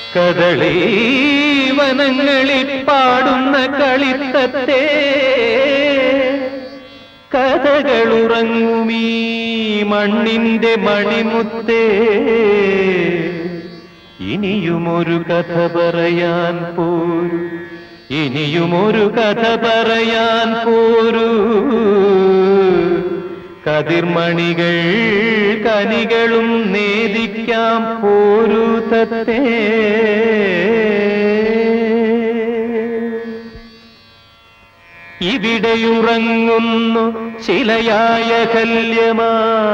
കദളി വനങ്ങളിൽ പാടുന്ന കളിത്തത്തെ കഥകളുറങ്ങുമീ മണ്ണിന്റെ മണിമുത്തേ ഇനിയുമൊരു കഥ പറയാൻ പോരു ഇനിയുമൊരു കഥ പറയാൻ പോരൂ കതിർമണികൾ കനികളും നേദിക്കാം പോരൂ തത്തേ ഇവിടെയുറങ്ങുന്നു ശിലയായ കല്യമാ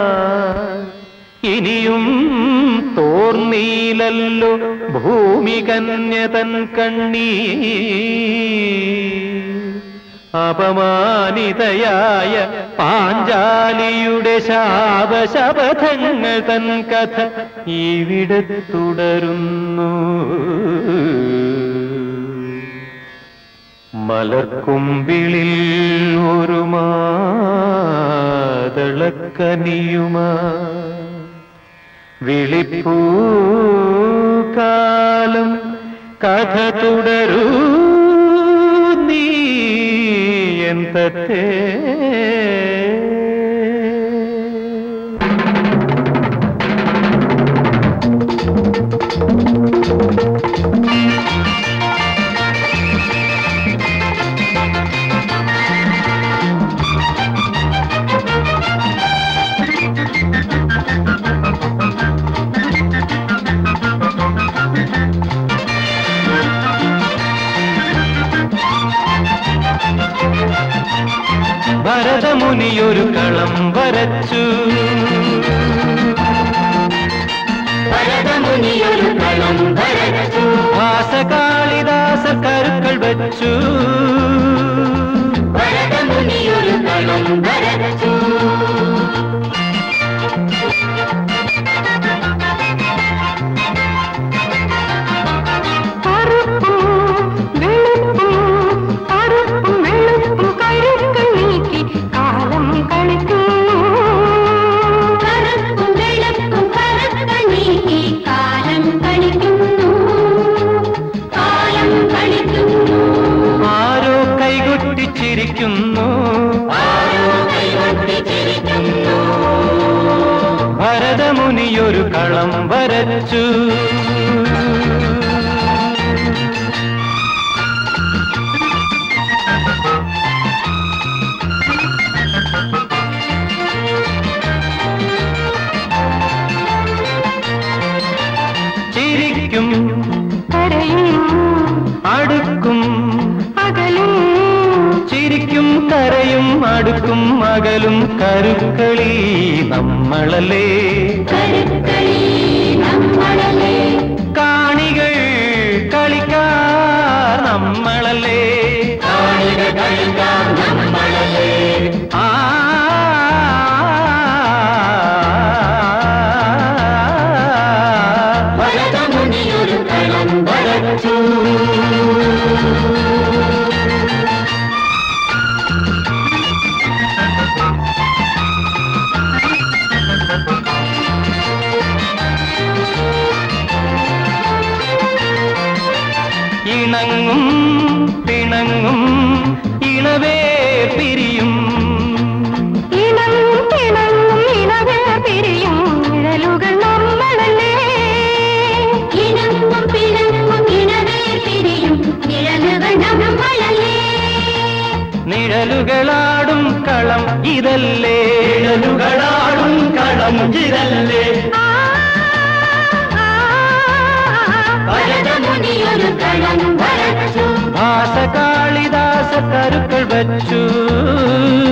ഇനിയും തോർന്നീലല്ലോ ഭൂമി കന്യതൻ കണ്ണീ അപമാനിതയായ പാഞ്ചാലിയുടെ ശാപശപഥങ്ങൾ തൻ കഥ ഇവിടെ തുടരുന്നു മലർക്കുമ്പിളിൽ ഒരു മാതളക്കനിയുമാ വിളിപ്പൂ കാലം കഥ തുടരൂ നീ എന്തത്തെ ഭരതമുനിയൊരു കളം വരച്ചു ഭരതമുനിയൊരു കളം വരച്ചു ഭാസകാളിദാസ കരുക്കൾ വച്ചു ഭരതമുനിയൊരു കളം വരച്ചു കറുപ്പും വെളുപ്പും കറുപ്പും വെളുപ്പും കഴുക്കൾ നീക്കി കാലം കളിക്കുന്നു കറുപ്പും വെളുപ്പും കറുത്ത നീക്കി കാലം കളിക്കുന്നു കാലം കളിക്കുന്നു ആരോ കൈകൊട്ടിച്ചിരിക്കുന്നു ആരോ കൈകൊട്ടിച്ചിരിക്കുന്നു ഭരതമുനിയൊരു കളം വരച്ചു ചിരിക്കും കരയും അടുക്കും അകലും ചിരിക്കും കരയും അടുക്കും മകലും കരുക്കളി നമ്മളല്ലേ കരുക്കളി നമ്മളല്ലേ കാണികൾ കളിക്കാർ നമ്മളല്ലേ കാണികൾ കളിക്കാൻ നമ്മളല്ലേ ആ ഭരതമുനിയൊരു കളം വരച്ചു ഇണങ്ങും പിണങ്ങും ഇളവേ പിരിയും ഇണങ്ങും പിണങ്ങും ഇണവേ പിരിയും നിഴലുകൾ നമ്മളല്ലേ ഇണങ്ങും പിണങ്ങും ഇണവേ പിരിയും നിഴലുകൾ നമ്മളല്ലേ നിഴലുകളാടും കളം ഇതല്ലേ നിഴലുകളാടും കളം ഇതല്ലേ ആ, ആ, ഭരതമുനിയൊരു കളം വരച്ചു ഭാസകാളിദാസ കരുക്കൾ വച്ചു